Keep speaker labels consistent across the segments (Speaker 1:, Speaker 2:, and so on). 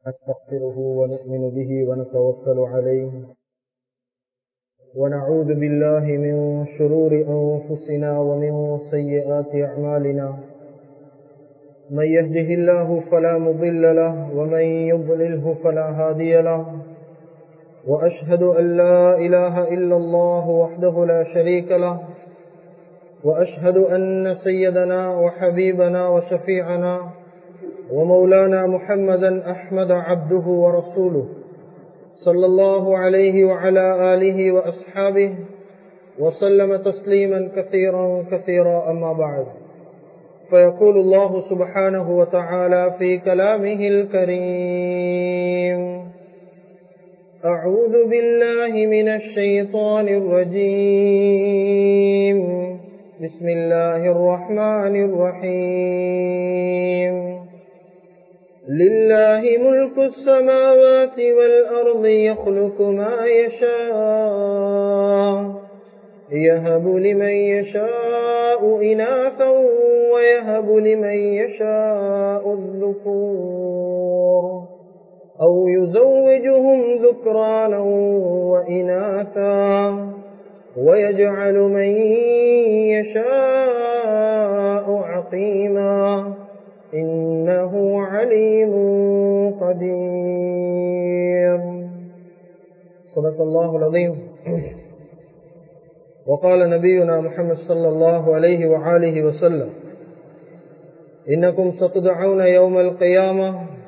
Speaker 1: نستغفره ونؤمن به ونتوكل عليه ونعوذ بالله من شرور أنفسنا ومن سيئات أعمالنا من يهده الله فلا مضل له ومن يضلله فلا هادي له وأشهد أن لا إله إلا الله وحده لا شريك له وأشهد أن سيدنا وحبيبنا وشفيعنا ومولانا محمدا أحمد عبده ورسوله صلى الله عليه وعلى آله وأصحابه وسلم تسليما كثيرا كثيرا أما بعد فيقول الله سبحانه وتعالى في كلامه الكريم أعوذ بالله من الشيطان الرجيم بسم الله الرحمن الرحيم لله ملك السماوات والأرض يخلق ما يشاء يهب لمن يشاء إناثا ويهب لمن يشاء الذكور أو يزوجهم ذكرانا وإناثا ويجعل من يشاء عقيما إنه عليم قدير صدق الله العظيم وقال نبينا محمد صلى الله عليه وآله وسلم إنكم ستدعون يوم القيامة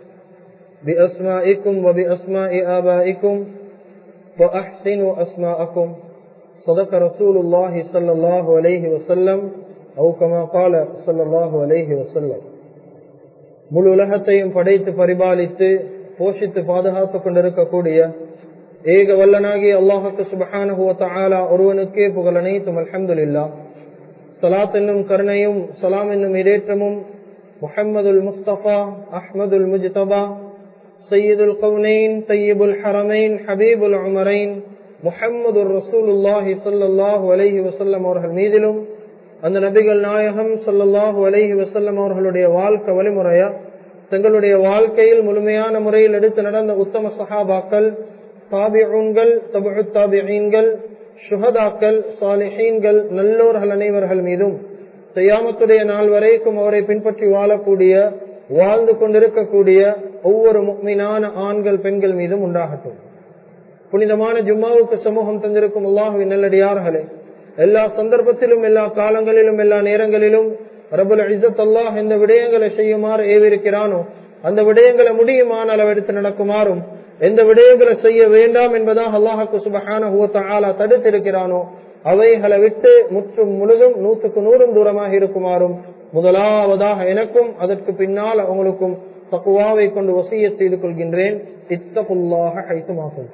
Speaker 1: بأسمائكم وبأسماء آبائكم فأحسنوا أسماءكم صدق رسول الله صلى الله عليه وسلم أو كما قال صلى الله عليه وسلم முழு உலகத்தையும் படைத்து பரிபாலித்து போஷித்து பாதுகாத்துக் கொண்டிருக்கக்கூடிய ஏக வல்லனாகி அல்லாஹுக்கு சுபஹானுவத்தாலா ஒருவனுக்கே புகழ் அனைத்தும் அலமதுல்லா சலாத் என்னும் கருணையும் சலாம் என்னும் இடேற்றமும் முஹம்மதுல் முஸ்தபா அஹ்மதுல் முஜ்தபா சையீதுல் கவுனைன் தையீபுல் ஹரமைன் ஹபீபுல் உமரைன் முஹம்மது ரசூலுல்லாஹி சல்லாஹூ அலஹி வசல்லம் அவர்கள் மீதிலும் அந்த நபிகள் நாயகம் சொல்லல்லாஹு அலஹி வசல்லம் அவர்களுடைய வாழ்க்கை வழிமுறையா தங்களுடைய வாழ்க்கையில் முழுமையான முறையில் எடுத்து நடந்த உத்தம சஹாபாக்கள் தாபிஊன்கள் தபு தாபிகள் சுஹதாக்கள் சாலிஹீன்கள் நல்லோர்கள் அனைவர்கள் மீதும் செய்யாமத்துடைய நாள் வரைக்கும் அவரை பின்பற்றி வாழக்கூடிய வாழ்ந்து கொண்டிருக்கக்கூடிய ஒவ்வொரு முக்மீனான ஆண்கள் பெண்கள் மீதும் உண்டாகட்டும் புனிதமான ஜும்மாவுக்கு சமூகம் தந்திருக்கும் அல்லாஹுவின் நல்லடியார்களே எல்லா சந்தர்ப்பத்திலும் எல்லா காலங்களிலும் எல்லா நேரங்களிலும் ரபுல் இசத் அல்லாஹ் எந்த விடயங்களை செய்யுமாறு ஏவிருக்கிறானோ அந்த விடயங்களை முடியுமான அளவெடுத்து நடக்குமாறும் எந்த விடயங்களை செய்ய வேண்டாம் என்பதாக அல்லாஹுக்கு சுபஹான ஆலா தடுத்திருக்கிறானோ அவைகளை விட்டு முற்றும் முழுதும் நூற்றுக்கு நூறும் தூரமாக இருக்குமாறும் முதலாவதாக எனக்கும் அதற்கு பின்னால் அவங்களுக்கும் தக்குவாவை கொண்டு வசிய செய்து கொள்கின்றேன் இத்தகுல்லாக ஐத்துமாக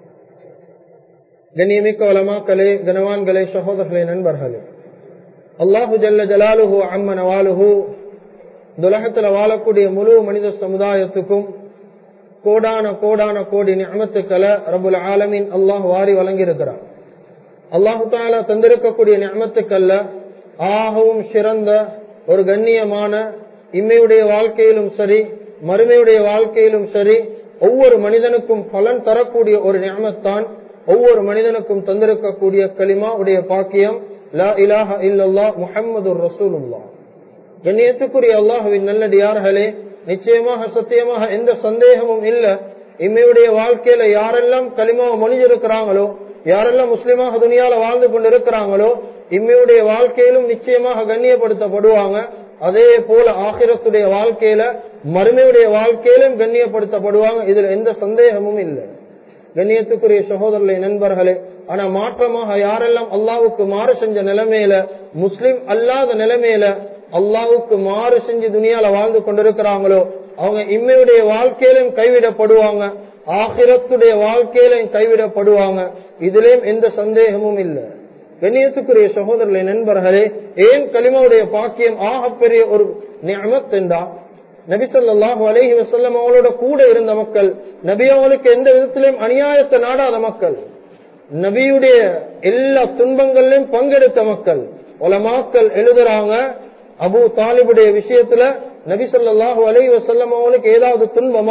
Speaker 1: கண்ணியமிக்க வளமாக்களே கனவான்களே சகோதரர்களே நண்பர்களே அல்லாஹு ஜல்ல ஜலாலுஹு அம்மன் வாலுஹு துலகத்தில் வாழக்கூடிய முழு மனித சமுதாயத்துக்கும் கோடான கோடான கோடி ஞாபத்துக்களை ரபுல் ஆலமின் அல்லாஹ் வாரி வழங்கியிருக்கிறார் அல்லாஹு தாலா தந்திருக்கக்கூடிய ஞாபத்துக்கல்ல ஆகவும் சிறந்த ஒரு கண்ணியமான இம்மையுடைய வாழ்க்கையிலும் சரி மறுமையுடைய வாழ்க்கையிலும் சரி ஒவ்வொரு மனிதனுக்கும் பலன் தரக்கூடிய ஒரு ஞாபத்தான் ஒவ்வொரு மனிதனுக்கும் தந்திருக்கக்கூடிய களிமா உடைய பாக்கியம் லா இலாஹ இல்லல்லா முஹம்மது ரசூலுல்லா கண்ணியத்துக்குரிய அல்லாஹுவின் நல்லடியார்களே நிச்சயமாக சத்தியமாக எந்த சந்தேகமும் இல்ல இம்மையுடைய வாழ்க்கையில யாரெல்லாம் களிமாவை மொழிஞ்சிருக்கிறாங்களோ யாரெல்லாம் முஸ்லிமாக துணியால வாழ்ந்து கொண்டு இருக்கிறாங்களோ இம்மையுடைய வாழ்க்கையிலும் நிச்சயமாக கண்ணியப்படுத்தப்படுவாங்க அதே போல ஆகிரத்துடைய வாழ்க்கையில மறுமையுடைய வாழ்க்கையிலும் கண்ணியப்படுத்தப்படுவாங்க இதுல எந்த சந்தேகமும் இல்லை கண்ணியத்துக்குரிய சகோதரர்களே நண்பர்களே ஆனா மாற்றமாக யாரெல்லாம் அல்லாவுக்கு மாறு செஞ்ச நிலைமையில முஸ்லிம் அல்லாத நிலைமையில அல்லாவுக்கு மாறு செஞ்சு துணியால வாழ்ந்து கொண்டிருக்கிறாங்களோ அவங்க இம்மையுடைய வாழ்க்கையிலும் கைவிடப்படுவாங்க ஆகிரத்துடைய வாழ்க்கையிலும் கைவிடப்படுவாங்க இதுலயும் எந்த சந்தேகமும் இல்லை கண்ணியத்துக்குரிய சகோதரர்களே நண்பர்களே ஏன் களிமாவுடைய பாக்கியம் ஆகப்பெரிய ஒரு நியமத் என்றா நபிசல்லாஹு அலஹி வசல்லம் அவங்களோட கூட இருந்த மக்கள் நபி அவங்களுக்கு எந்த விதத்திலையும் அநியாயத்தை நாடாத மக்கள் நபியுடைய எல்லா துன்பங்களிலும் பங்கெடுத்த மக்கள் உலமாக்கள் எழுதுறாங்க அபு தாலிபுடைய விஷயத்துல நபி சொல்லாஹு அலை வசல்லம் அவங்களுக்கு ஏதாவது துன்பமா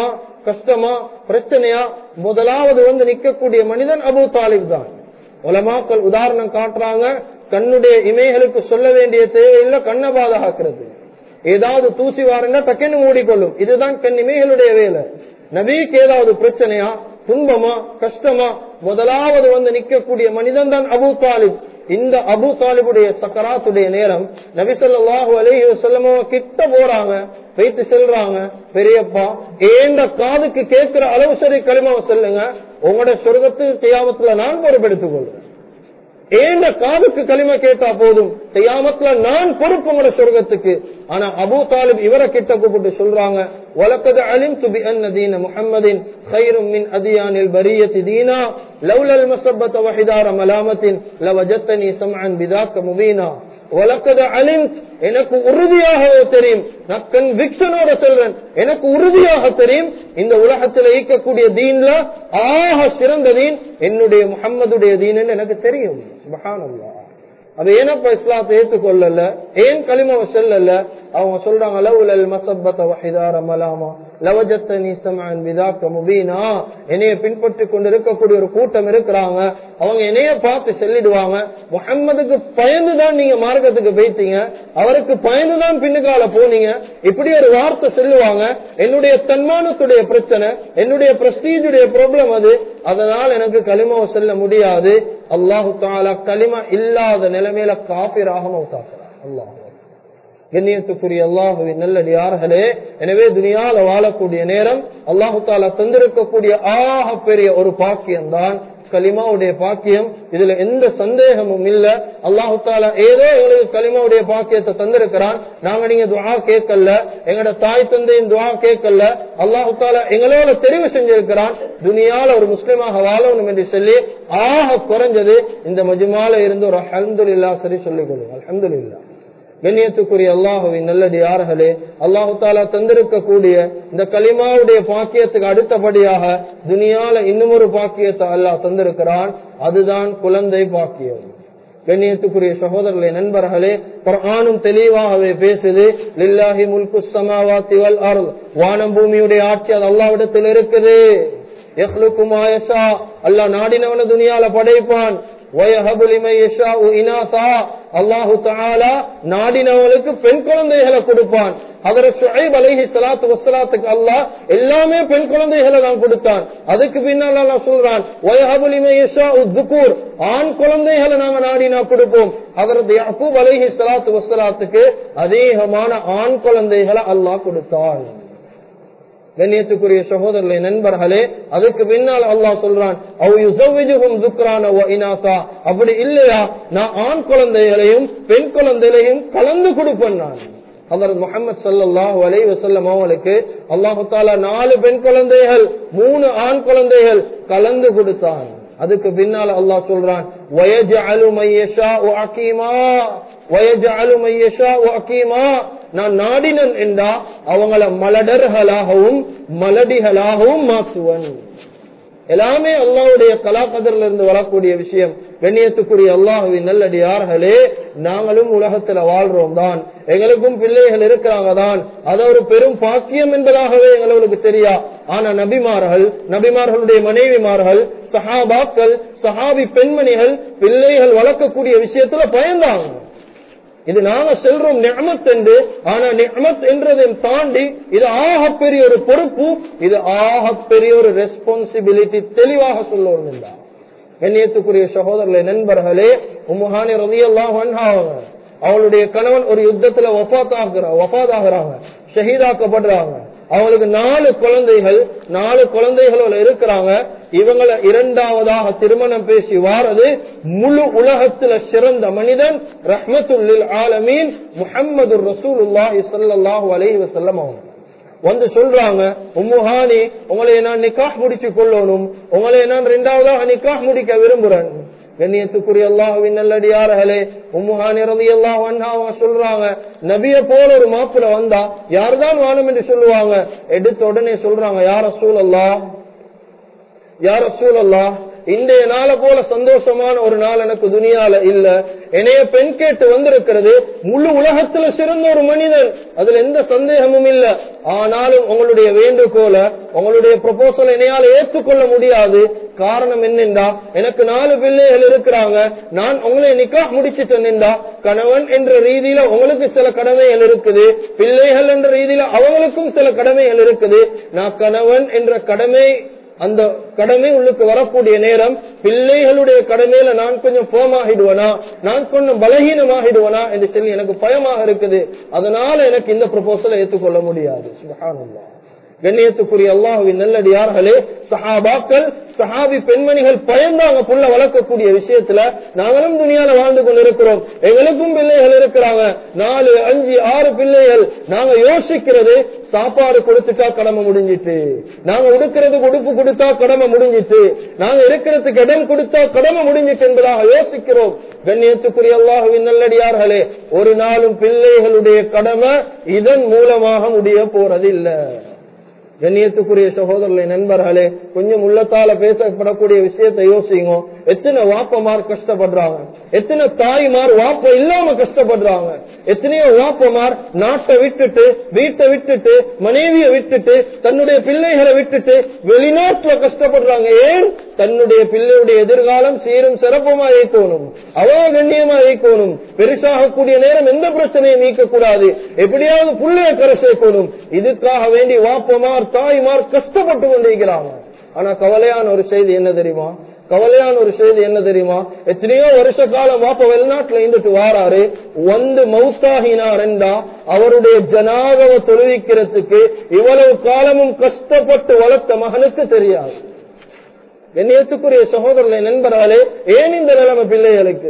Speaker 1: கஷ்டமா பிரச்சனையா முதலாவது வந்து நிக்கக்கூடிய மனிதன் அபு தாலிப் தான் உலமாக்கள் உதாரணம் காட்டுறாங்க கண்ணுடைய இமைகளுக்கு சொல்ல வேண்டிய தேவையில்லை கண்ணை பாதுகாக்கிறது ஏதாவது தூசி வாருங்க டக்குன்னு மூடிக்கொள்ளும் இதுதான் கண் இமைகளுடைய வேலை நபிக்கு ஏதாவது பிரச்சனையா துன்பமா கஷ்டமா முதலாவது வந்து நிக்கக்கூடிய மனிதன் தான் அபு தாலிப் இந்த அபு தாலிபுடைய சக்கராத்துடைய நேரம் நபிசல்லாஹு அலைஹி வஸல்லமோ கிட்ட போறாங்க வைத்து செல்றாங்க பெரியப்பா ஏந்த காதுக்கு கேட்கிற அளவு சரி களிமாவை சொல்லுங்க உங்களோட சொர்க்கத்துக்கு தியாமத்துல நான் பொறுப்பெடுத்துக் கொள்வேன் ஏந்த காதுக்கு களிமா கேட்டா போதும் செய்யாமத்துல நான் பொறுப்பு உங்களோட சொர்க்கத்துக்கு ஆனா அபு தாலிப் இவரை கிட்ட கூப்பிட்டு சொல்றாங்க வழக்கது அலிம் துபி அன்னதீன முஹம்மதின் خيرும் மின் அதியானில் பரியத்தி தீனா லவ்லல் மசப்பத்த வஹிதார மலாமத்தின் லவஜத்தனி சம்அன் பிதாக்க முபீனா வழக்கது அலிம் எனக்கு உறுதியாக தெரியும் நான் கன்விக்ஷனோட சொல்றேன் எனக்கு உறுதியாக தெரியும் இந்த உலகத்தில் ஈக்கக்கூடிய தீன்ல ஆக சிறந்த தீன் என்னுடைய முகம்மதுடைய தீன் எனக்கு தெரியும் சுபஹானல்லாஹ் அது ஏனப்பா இஸ்லாத்தை ஏற்றுக்கொள்ளல ஏன் களிமாவை செல்லல அவங்க சொல்றாங்க லவுலல் மசப்பத வஹிதார மலாமா லவஜத்தனி சமன் விதாக்க முபீனா என்னைய பின்பற்றி கொண்டு இருக்கக்கூடிய ஒரு கூட்டம் இருக்கிறாங்க அவங்க என்னைய பார்த்து செல்லிடுவாங்க முகம்மதுக்கு பயந்துதான் நீங்க மார்க்கத்துக்கு போய்த்தீங்க அவருக்கு பயந்துதான் பின்னுக்கால போனீங்க இப்படி ஒரு வார்த்தை சொல்லுவாங்க என்னுடைய தன்மானத்துடைய பிரச்சனை என்னுடைய பிரஸ்டீஜுடைய ப்ராப்ளம் அது அதனால் எனக்கு களிமாவை செல்ல முடியாது அல்லாஹு தாலா களிமா இல்லாத நிலைமையில காபிராக மௌத்தாக்குறார் அல்லாஹ் கண்ணியத்துக்குரிய அல்லாஹுவின் நல்லடியார்களே எனவே துனியால வாழக்கூடிய நேரம் அல்லாஹு தாலா தந்திருக்கக்கூடிய ஆக பெரிய ஒரு பாக்கியம் தான் கலிமாவுடைய பாக்கியம் இதுல எந்த சந்தேகமும் இல்ல அல்லாஹு தாலா ஏதோ எங்களுக்கு கலிமாவுடைய பாக்கியத்தை தந்திருக்கிறான் நாங்க நீங்க துவா கேட்கல எங்கட தாய் தந்தையின் துவா கேட்கல அல்லாஹு தாலா எங்களோட தெரிவு செஞ்சிருக்கிறான் துனியால ஒரு முஸ்லிமாக வாழணும் என்று சொல்லி ஆக குறைஞ்சது இந்த மஜுமால இருந்து ஒரு அஹமதுல்லா சரி சொல்லிக் கொள்ளுங்க அஹமதுல்லா கண்ணியத்துக்குரிய அல்லாஹுவின் நல்லது யார்களே அல்லாஹு தாலா தந்திருக்கக்கூடிய இந்த களிமாவுடைய பாக்கியத்துக்கு அடுத்தபடியாக துனியால இன்னும் ஒரு பாக்கியத்தை அல்லாஹ் தந்திருக்கிறான் அதுதான் குழந்தை பாக்கியம் கண்ணியத்துக்குரிய சகோதரர்களே நண்பர்களே குர்ஆனும் தெளிவாகவே பேசுது லில்லாஹி முல்கு சமாவாத்தி வல் அருள் வானம் பூமியுடைய ஆட்சி அது அல்லாவிடத்தில் இருக்குது யஹ்லுக்கும் ஆயசா அல்லாஹ் நாடினவன துனியால படைப்பான் அல்லாஹு தாலா நாடினவளுக்கு பெண் குழந்தைகளை கொடுப்பான் அதர சுழைப் அலஹி சலாத்து வசலாத்துக்கு அல்லாஹ் எல்லாமே பெண் குழந்தைகளை தான் கொடுத்தான் அதுக்கு பின்னால் அல்லாஹ் சொல்றான் ஆண் குழந்தைகளை நாங்க நாடினா கொடுப்போம் அதரது யக்கூப் அலஹி சலாத்து வசலாத்துக்கு அதிகமான ஆண் குழந்தைகளை அல்லாஹ் கொடுத்தான் கண்ணியத்துக்குரிய சகோதரர்களே நண்பர்களே அதுக்கு பின்னால் அல்லாஹ் சொல்றான் அப்படி இல்லையா நான் ஆண் குழந்தைகளையும் பெண் குழந்தைகளையும் கலந்து கொடுப்பேன் நான் அவர் முகமது சல்லாஹூ அலை வசல்லம் அவங்களுக்கு அல்லாஹு தாலா நாலு பெண் குழந்தைகள் மூணு ஆண் குழந்தைகள் கலந்து கொடுத்தான் அதுக்கு பின்னால் அல்லாஹ் சொல்றான் வயஜ் அலுமையஷா அகீமா வயஜ் அலுமையஷா அகீமா நான் நாடினன் என்றா அவங்கள மலடர்களாகவும் மலடிகளாகவும் மாற்றுவன் எல்லாமே அல்லாவுடைய கலாபதர்ல இருந்து வரக்கூடிய விஷயம் கண்ணியத்துக்குரிய அல்லாஹுவின் நல்லடியார்களே நாங்களும் உலகத்துல வாழ்றோம் தான் எங்களுக்கும் பிள்ளைகள் இருக்கிறாங்க தான் அது ஒரு பெரும் பாக்கியம் என்பதாகவே எங்களுக்கு தெரியா ஆனா நபிமார்கள் நபிமார்களுடைய மனைவிமார்கள் சஹாபாக்கள் சஹாபி பெண்மணிகள் பிள்ளைகள் வளர்க்கக்கூடிய விஷயத்துல பயந்தாங்க இது நாங்க செல்றோம் நியமத் என்று ஆனா நியமத் என்றதை தாண்டி இது ஆகப்பெரிய ஒரு பொறுப்பு இது ஆகப்பெரிய ஒரு ரெஸ்பான்சிபிலிட்டி தெளிவாக சொல்லுவோம் என்றா கண்ணியத்துக்குரிய சகோதரர்களே நண்பர்களே உமுஹானி ரவியெல்லாம் வந்தாங்க அவளுடைய கணவன் ஒரு யுத்தத்துல வஃபாத்தாகிறாங்க வஃபாதாகிறாங்க ஷஹீதாக்கப்படுறாங்க அவங்களுக்கு நாலு குழந்தைகள் நாலு குழந்தைகளோட இருக்கிறாங்க இவங்களை இரண்டாவதாக திருமணம் பேசி வாரது முழு உலகத்துல சிறந்த மனிதன் ரஹ்மத்துல்லில் ஆலமீன் முஹம்மது ரசூலுல்லாஹி ஸல்லல்லாஹு அலைஹி வஸல்லம் அவங்க வந்து சொல்றாங்க உம்முஹானி உங்களை நான் நிக்காஹ் முடிச்சு கொள்ளணும் உங்களை நான் ரெண்டாவதாக நிக்காஹ் முடிக்க விரும்புறேன் கண்ணியத்துக்குரிய அல்லாஹுவின் நல்லடியார்களே உம்முஹானி ரதி அல்லாஹ் அவங்க சொல்றாங்க நபிய போல ஒரு மாப்பிள்ள வந்தா யார்தான் வானம் என்று சொல்லுவாங்க எடுத்த உடனே சொல்றாங்க யார சூழல்லா யார சூழல்லா இன்றைய நாளை போல சந்தோஷமான ஒரு நாள் எனக்கு துணியால இல்ல என்னைய பெண் கேட்டு வந்திருக்கிறது முழு உலகத்துல சிறந்த ஒரு மனிதன் அதுல எந்த சந்தேகமும் இல்ல ஆனாலும் உங்களுடைய வேண்டுகோளை உங்களுடைய ப்ரொபோசல் என்னையால ஏற்றுக்கொள்ள முடியாது காரணம் என்னென்றா எனக்கு நாலு பிள்ளைகள் இருக்கிறாங்க நான் உங்களை நிக்கா முடிச்சுட்டேன்டா கணவன் என்ற ரீதியில உங்களுக்கு சில கடமைகள் இருக்குது பிள்ளைகள் என்ற ரீதியில அவங்களுக்கும் சில கடமைகள் இருக்குது நான் கணவன் என்ற கடமை அந்த கடமை உள்ளுக்கு வரக்கூடிய நேரம் பிள்ளைகளுடைய கடமையில நான் கொஞ்சம் போமாகிடுவனா நான் கொஞ்சம் பலகீனமாகிடுவனா என்று சொல்லி எனக்கு பயமாக இருக்குது அதனால எனக்கு இந்த ப்ரொபோசலை ஏற்றுக்கொள்ள முடியாது சுபஹானல்லாஹ் கண்ணியத்துக்குரிய அல்லாஹுவின் நல்லடியார்களே சஹாபாக்கள் சஹாபி பெண்மணிகள் பயந்தாங்க புள்ள வளர்க்கக்கூடிய விஷயத்துல நாங்களும் துணியால வாழ்ந்து கொண்டிருக்கிறோம் எங்களுக்கும் பிள்ளைகள் இருக்கிறாங்க நாலு அஞ்சு ஆறு பிள்ளைகள் நாங்க யோசிக்கிறது சாப்பாடு கொடுத்துட்டா கடமை முடிஞ்சிட்டு நாங்க உடுக்கிறதுக்கு உடுப்பு கொடுத்தா கடமை முடிஞ்சிட்டு நாங்க இருக்கிறதுக்கு இடம் கொடுத்தா கடமை முடிஞ்சிட்டு என்பதாக யோசிக்கிறோம் கண்ணியத்துக்குரிய அல்லாஹுவின் நல்லடியார்களே ஒரு நாளும் பிள்ளைகளுடைய கடமை இதன் மூலமாக முடிய போறதில்லை கண்ணியத்துக்குரிய சகோதரர்களை நண்பர்களே கொஞ்சம் உள்ளத்தால பேசப்படக்கூடிய விஷயத்தை யோசிங்க எத்தனை வாப்பமார் கஷ்டப்படுறாங்க எத்தனை தாய்மார் வாப்ப இல்லாம கஷ்டப்படுறாங்க எத்தனையோ வாப்பமார் நாட்டை விட்டுட்டு வீட்டை விட்டுட்டு மனைவியை விட்டுட்டு தன்னுடைய பிள்ளைகளை விட்டுட்டு வெளிநாட்டுல கஷ்டப்படுறாங்க ஏன் தன்னுடைய பிள்ளையுடைய எதிர்காலம் சீரும் சிறப்புமா இயக்கணும் அவ கண்ணியமா இயக்கணும் பெருசாகக்கூடிய நேரம் எந்த பிரச்சனையும் நீக்கக்கூடாது எப்படியாவது புள்ளைய கரை சேர்க்கணும் இதுக்காக வேண்டி வாப்பமார் தாய்மார் கஷ்டப்பட்டு கொண்டிருக்கிறாங்க ஆனா கவலையான ஒரு செய்தி என்ன தெரியுமா கவலையான ஒரு செய்தி என்ன தெரியுமா எத்தனையோ வருஷ காலம் வாப்ப வெளிநாட்டுல இருந்துட்டு வாராரு வந்து மவுத்தாகினார் என்றா அவருடைய ஜனாகவ தொழுவிக்கிறதுக்கு இவ்வளவு காலமும் கஷ்டப்பட்டு வளர்த்த மகனுக்கு தெரியாது என்னத்துக்குரிய சகோதரர்களை நண்பர்களே ஏன் இந்த நிலைமை பிள்ளைகளுக்கு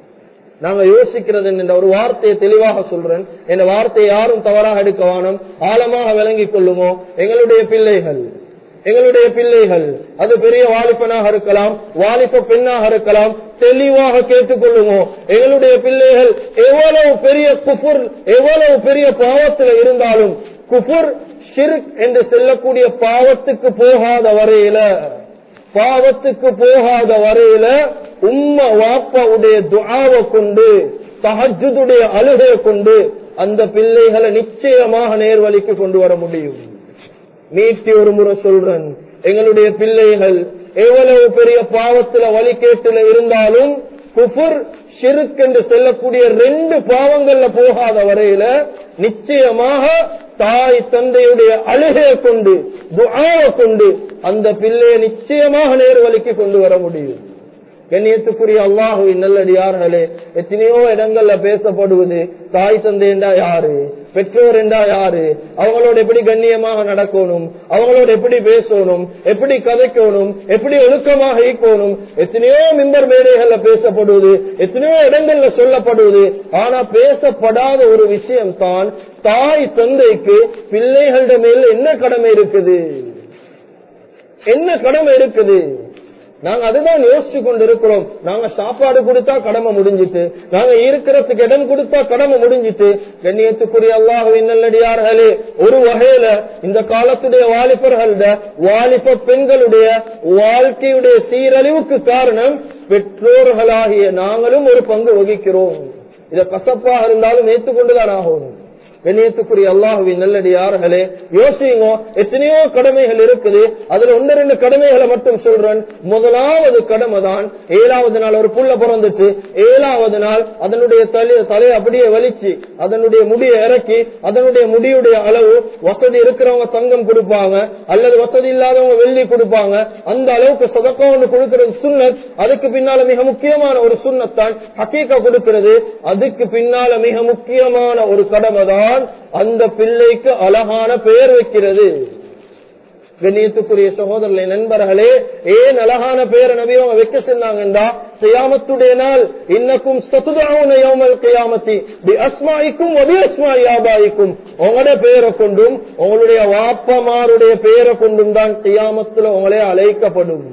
Speaker 1: நாங்க யோசிக்கிறது என்ற ஒரு வார்த்தையை தெளிவாக சொல்றேன் இந்த வார்த்தையை யாரும் தவறாக எடுக்க வேணும் ஆழமாக விளங்கிக் கொள்ளுமோ எங்களுடைய பிள்ளைகள் எங்களுடைய பிள்ளைகள் அது பெரிய வாலிபனாக இருக்கலாம் வாலிப பெண்ணாக இருக்கலாம் தெளிவாக கேட்டுக்கொள்ளுமோ எங்களுடைய பிள்ளைகள் எவ்வளவு பெரிய குஃபுர் எவ்வளவு பெரிய பாவத்தில் இருந்தாலும் குஃபுர் ஷிர்க் என்று செல்லக்கூடிய பாவத்துக்கு போகாத வரையில பாவத்துக்கு போகாத வரையில உம்ம வாப்பாவுடைய துஆவை கொண்டு தஹஜுடைய அழுகையை கொண்டு அந்த பிள்ளைகளை நிச்சயமாக நேர்வழிக்கு கொண்டு வர முடியும் நீட்டி ஒரு முறை சொல்றேன் எங்களுடைய பிள்ளைகள் எவ்வளவு பெரிய பாவத்துல வழிகேட்டுல இருந்தாலும் குஃபுர் ஷிருக் என்று செல்லக்கூடிய ரெண்டு பாவங்கள்ல போகாத வரையில நிச்சயமாக தாய் தந்தையுடைய அழுகையை கொண்டு துஆவை கொண்டு அந்த பிள்ளையை நிச்சயமாக நேர்வழிக்கு கொண்டு வர முடியும் கண்ணியத்துக்குரிய அல்லாஹுவின் நல்லடியார்களே எத்தனையோ இடங்கள்ல பேசப்படுவது தாய் தந்தை என்றா யாரு பெற்றோர் என்றா யாரு அவங்களோட எப்படி கண்ணியமாக நடக்கணும் அவங்களோட எப்படி பேசணும் எப்படி கதைக்கணும் எப்படி ஒழுக்கமாக ஈக்கணும் எத்தனையோ மிம்பர் மேடைகள்ல பேசப்படுவது எத்தனையோ இடங்கள்ல சொல்லப்படுவது ஆனா பேசப்படாத ஒரு விஷயம் தான் தாய் தந்தைக்கு பிள்ளைகளிட மேல என்ன கடமை இருக்குது என்ன கடமை இருக்குது நாங்க அதுதான் யோசிச்சு கொண்டு இருக்கிறோம் நாங்க சாப்பாடு கொடுத்தா கடமை முடிஞ்சிட்டு நாங்க இருக்கிறதுக்கு இடம் கொடுத்தா கடமை முடிஞ்சிட்டு கண்ணியத்துக்குரிய அல்லாஹுவின் நல்லடியார்களே ஒரு வகையில இந்த காலத்துடைய வாலிபர்கள வாலிப பெண்களுடைய வாழ்க்கையுடைய சீரழிவுக்கு காரணம் பெற்றோர்களாகிய நாங்களும் ஒரு பங்கு வகிக்கிறோம் இத கசப்பாக இருந்தாலும் ஏற்றுக்கொண்டுதான் ஆகணும் கண்ணியத்துக்குரிய அல்லாஹுவின் நல்லடியார்களே யோசிங்க எத்தனையோ கடமைகள் இருக்குது அதுல ஒன்று ரெண்டு கடமைகளை மட்டும் சொல்றேன் முதலாவது கடமை தான் ஏழாவது நாள் ஒரு புள்ள பிறந்துட்டு ஏழாவது நாள் அதனுடைய தலை தலையை அப்படியே வலிச்சு அதனுடைய முடியை இறக்கி அதனுடைய முடியுடைய அளவு வசதி இருக்கிறவங்க தங்கம் கொடுப்பாங்க அல்லது வசதி இல்லாதவங்க வெள்ளி கொடுப்பாங்க அந்த அளவுக்கு சதக்கம் ஒன்று கொடுக்கிறது சுண்ணத் அதுக்கு பின்னால மிக முக்கியமான ஒரு சுண்ணத்தான் ஹக்கீக்கா கொடுக்கிறது அதுக்கு பின்னால மிக முக்கியமான ஒரு கடமை தான் அந்த பிள்ளைக்கு அழகான பெயர் வைக்கிறது கண்ணியத்துக்குரிய சகோதரர்களை நண்பர்களே ஏன் அழகான பெயரை நபியவங்க வைக்க சொன்னாங்கன்றா செய்யாமத்துடைய நாள் இன்னக்கும் சத்துதாவுன யோமல் கையாமத்தி பி அஸ்மாய்க்கும் ஒபி அஸ்மாய் ஆபாய்க்கும் உங்களுடைய பெயரை கொண்டும் உங்களுடைய வாப்பமாருடைய பெயரை கொண்டும் தான் செய்யாமத்துல உங்களே அழைக்கப்படும்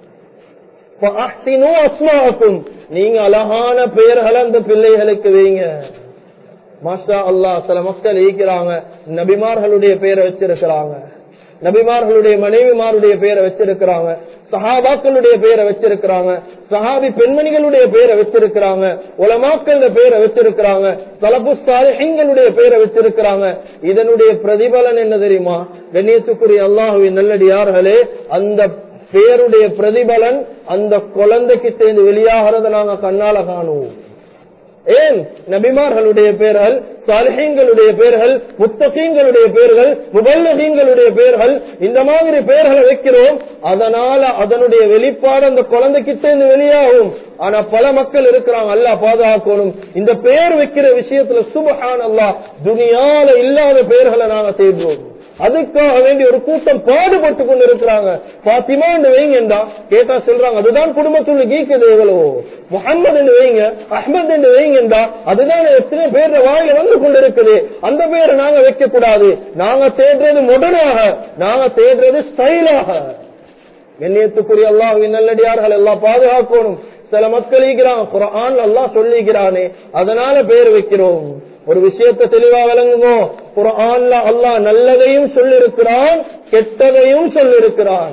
Speaker 1: அஸ்மாக்கும் நீங்க அழகான பெயர்களை அந்த பிள்ளைகளுக்கு வைங்க மாஷா அல்லா சில மக்கள் ஈக்கிறாங்க நபிமார்களுடைய பெயரை வச்சிருக்கிறாங்க நபிமார்களுடைய மனைவிமாருடைய பெயரை வச்சிருக்கிறாங்க சஹாபாக்களுடைய பெயரை வச்சிருக்கிறாங்க சஹாபி பெண்மணிகளுடைய பெயரை வச்சிருக்கிறாங்க உலமாக்கள பெயரை வச்சிருக்கிறாங்க தலபு சாலிஹங்களுடைய பெயரை வச்சிருக்கிறாங்க இதனுடைய பிரதிபலன் என்ன தெரியுமா கண்ணியத்துக்குரிய அல்லாஹுவின் நல்லடியார்களே அந்த பேருடைய பிரதிபலன் அந்த குழந்தைக்கு சேர்ந்து வெளியாகிறத நாங்க கண்ணால காணுவோம் ஏன் நபிமார்களுடைய பெயர்கள் சாலிஹீங்களுடைய பெயர்கள் முத்தகீங்களுடைய பெயர்கள் முபல்லகீங்களுடைய பெயர்கள் இந்த மாதிரி பெயர்களை வைக்கிறோம் அதனால அதனுடைய வெளிப்பாடு அந்த குழந்தைகிட்ட இருந்து வெளியாகும் ஆனா பல மக்கள் இருக்கிறாங்க அல்லா பாதுகாக்கணும் இந்த பெயர் வைக்கிற விஷயத்துல சுபஹான் அல்லா துனியால இல்லாத பெயர்களை நாங்க தேடுறோம் அதுக்காக வேண்டி ஒரு கூட்டம் பாடுபட்டு கொண்டு இருக்கிறாங்க பாத்திமா என்று வைங்கண்டா கேட்டா சொல்றாங்க அதுதான் குடும்பத்துள்ள கீக்குது எவ்வளவோ முகமது என்று வைங்க அஹ்மத் என்று வைங்கண்டா அதுதான் எத்தனை பேர் வாயில வந்து கொண்டிருக்குது அந்த பேரை நாங்க வைக்க கூடாது நாங்க தேடுறது முடனாக நாங்க தேடுறது ஸ்டைலாக கண்ணியத்துக்குரிய அல்லாஹ் நல்லடியார்கள் எல்லாம் பாதுகாக்கணும் சில மக்கள் ஈகிறான் குரான் எல்லாம் சொல்லிக்கிறானே அதனால பேர் வைக்கிறோம் ஒரு விஷயத்தை தெளிவா விளங்குமோ குரான்ல அல்லாஹ் நல்லதையும் சொல்லிருக்கிறான் கெட்டதையும் சொல்லிருக்கிறான்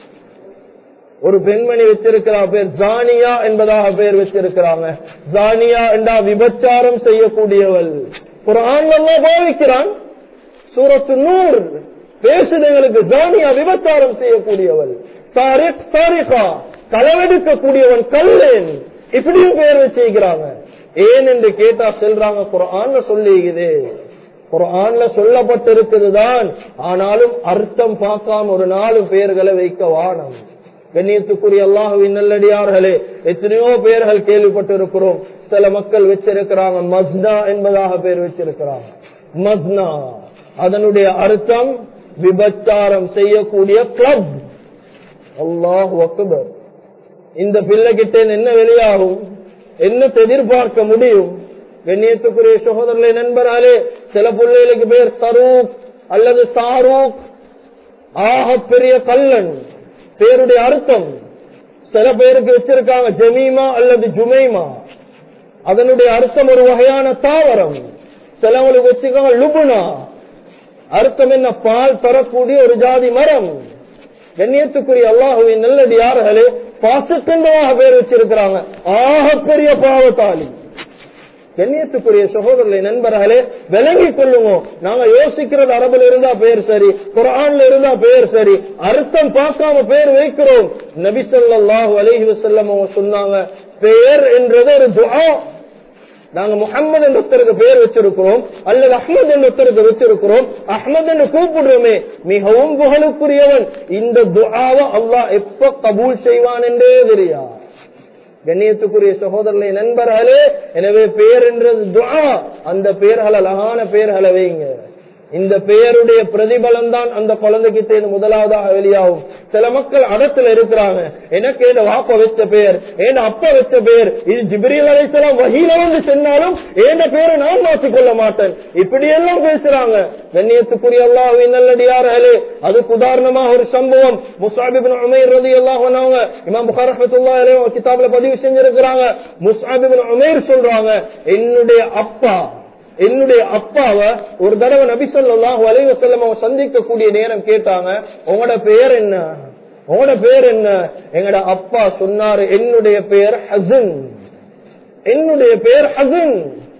Speaker 1: ஒரு பெண்மணி வச்சிருக்கிறா பேர் ஜானியா என்பதாக பேர் வச்சிருக்கிறாங்க ஜானியா என்றா விபச்சாரம் செய்யக்கூடியவள் குரான் எல்லாம் பாவிக்கிறான் சூரத்து நூறு பேசுதங்களுக்கு ஜானியா விபச்சாரம் செய்யக்கூடியவள் சாரிக் சாரிகா களவெடுக்கக்கூடியவன் கல்லேன் இப்படியும் பேர் வச்சிருக்கிறாங்க ஏன் என்று கேட்டா செல்றாங்க குரான்ல சொல்லிக்குது குரான்ல சொல்லப்பட்டிருக்கிறது தான் ஆனாலும் அர்த்தம் பார்க்காம ஒரு நாலு பேர்களை வைக்க வானம் கண்ணியத்துக்குரிய அல்லாஹுவின் நல்லடியார்களே எத்தனையோ பேர்கள் கேள்விப்பட்டிருக்கிறோம் சில மக்கள் வச்சிருக்கிறாங்க மஸ்னா என்பதாக பேர் வச்சிருக்கிறாங்க மஸ்னா அதனுடைய அர்த்தம் விபச்சாரம் செய்யக்கூடிய கிளப் அல்லாஹ் அக்பர் இந்த பிள்ளைகிட்ட என்ன வெளியாகும் என்ன எதிர்பார்க்க முடியும் கண்ணியத்துக்குரிய சகோதரர்களை நண்பராலே சில பிள்ளைகளுக்கு பேர் சரூக் அல்லது சாரூக் ஆக பெரிய கல்லன் பேருடைய அர்த்தம் சில பேருக்கு வச்சிருக்காங்க ஜமீமா அல்லது ஜுமைமா அதனுடைய அர்த்தம் ஒரு வகையான தாவரம் சிலவங்களுக்கு வச்சிருக்காங்க லுபுனா அர்த்தம் என்ன பால் தரக்கூடிய ஒரு ஜாதி மரம் கண்ணியத்துக்குரிய அல்லாஹுவின் நல்லடியார்களே பாசத்தந்தமாக பேர் வச்சிருக்கிறாங்க ஆக பெரிய பாவத்தாளி கண்ணியத்துக்குரிய சகோதரர்களை நண்பர்களே விளங்கிக் கொள்ளுவோம் நாங்க யோசிக்கிறது அரபுல இருந்தா பேர் சரி குரான்ல இருந்தா பேர் சரி அர்த்தம் பார்க்காம பேர் வைக்கிறோம் நபிசல்லாஹு அலஹி வசல்லம் சொன்னாங்க பேர் என்றது ஒரு துஆ நாங்க முகம்மது என்ற ஒருத்தருக்கு பேர் வச்சிருக்கிறோம் அல்லது அஹ்மது என்ற ஒருத்தருக்கு வச்சிருக்கிறோம் அஹ்மது என்று கூப்பிடுறோமே மிகவும் புகழுக்குரியவன் இந்த துஆவை அல்லாஹ் எப்ப கபூல் செய்வான் என்றே தெரியா கண்ணியத்துக்குரிய சகோதரனை நண்பர்களே எனவே பேர் என்றது துஆ அந்த பேர்கள் அழகான பேர்களை வைங்க இந்த பெயருடைய பிரதிபலம் தான் அந்த குழந்தைக்கு தேர்ந்து முதலாவதாக வெளியாகும் சில மக்கள் அடத்துல இருக்கிறாங்க எனக்கு ஏத வாப்ப வச்ச பெயர் ஏன் அப்பா வச்ச பெயர் இது ஜிப்ரீல் அலைசலாம் வகையில வந்து சொன்னாலும் ஏந்த பேரை நான் மாற்றிக் கொள்ள மாட்டேன் இப்படி எல்லாம் பேசுறாங்க கண்ணியத்துக்குரிய அல்லாஹ் நல்லடியார்களே அதுக்கு உதாரணமாக ஒரு சம்பவம் முசாபிபின் உமேர் ரதி எல்லாம் அவங்க இமாம் புகார் ரஹமத்துல்லாஹி அலைஹி கிதாப்ல பதிவு செஞ்சிருக்கிறாங்க முசாபிபின் உமேர் சொல்றாங்க என்னுடைய அப்பா என்னுடைய அப்பாவை ஒரு தடவை நபி சொல்லாஹு அலைவசல்லம் அவன் சந்திக்கக்கூடிய நேரம் கேட்டாங்க உங்களோட பெயர் என்ன உங்களோட பேர் என்ன எங்கட அப்பா சொன்னாரு என்னுடைய பெயர் ஹசன் என்னுடைய பெயர் ஹசன்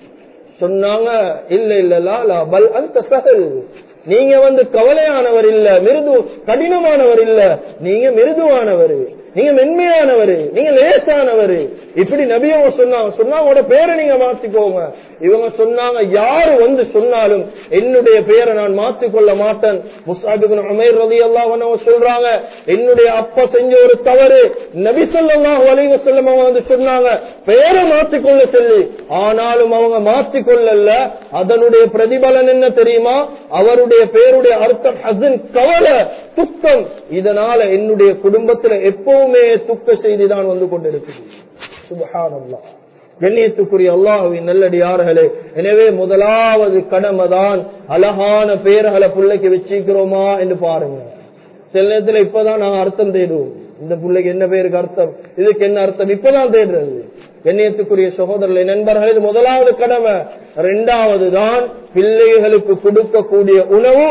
Speaker 1: சொன்னாங்க இல்ல இல்ல லா பல் அந்த சஹல் நீங்க வந்து கவலையானவர் இல்ல மிருது கடினமானவர் இல்ல நீங்க மிருதுவானவர் நீங்க மென்மையானவர் நீங்க லேசானவர் இப்படி நபியவங்க சொன்னாங்க சொன்னாங்க பேரை நீங்க மாத்திக்கோங்க இவங்க சொன்னாங்க யாரு வந்து சொன்னாலும் என்னுடைய பெயரை நான் மாத்திக்கொள்ள மாட்டேன் முசாபிபின் உமேர் ரதி எல்லாம் சொல்றாங்க என்னுடைய அப்பா செஞ்ச ஒரு தவறு நபி சொல்லாஹ் வலிவ செல்லம் அவங்க வந்து சொன்னாங்க பெயரை மாத்திக்கொள்ள சொல்லி ஆனாலும் அவங்க மாத்திக்கொள்ளல அதனுடைய பிரதிபலன் என்ன தெரியுமா அவருடைய பெயருடைய அர்த்தம் ஹசன் கவலை துக்கம் இதனால என்னுடைய குடும்பத்துல எப்பவுமே துக்க செய்தி தான் வந்து கொண்டிருக்குது சுபஹானல்லாஹ் கண்ணியத்துக்குரிய அல்லாஹுவின் நல்லடியார்களே எனவே முதலாவது கடமை தான் அழகான பெயர்களை பிள்ளைக்கு வச்சிக்கிறோமா என்று பாருங்க சில நேரத்துல இப்பதான் நான் அர்த்தம் தேடுவோம் இந்த பிள்ளைக்கு என்ன பேருக்கு அர்த்தம் இதுக்கு என்ன அர்த்தம் இப்பதான் தேடுறது கண்ணியத்துக்குரிய சகோதரர்களை நண்பர்கள் இது முதலாவது கடமை இரண்டாவது தான் பிள்ளைகளுக்கு கொடுக்கக்கூடிய உணவு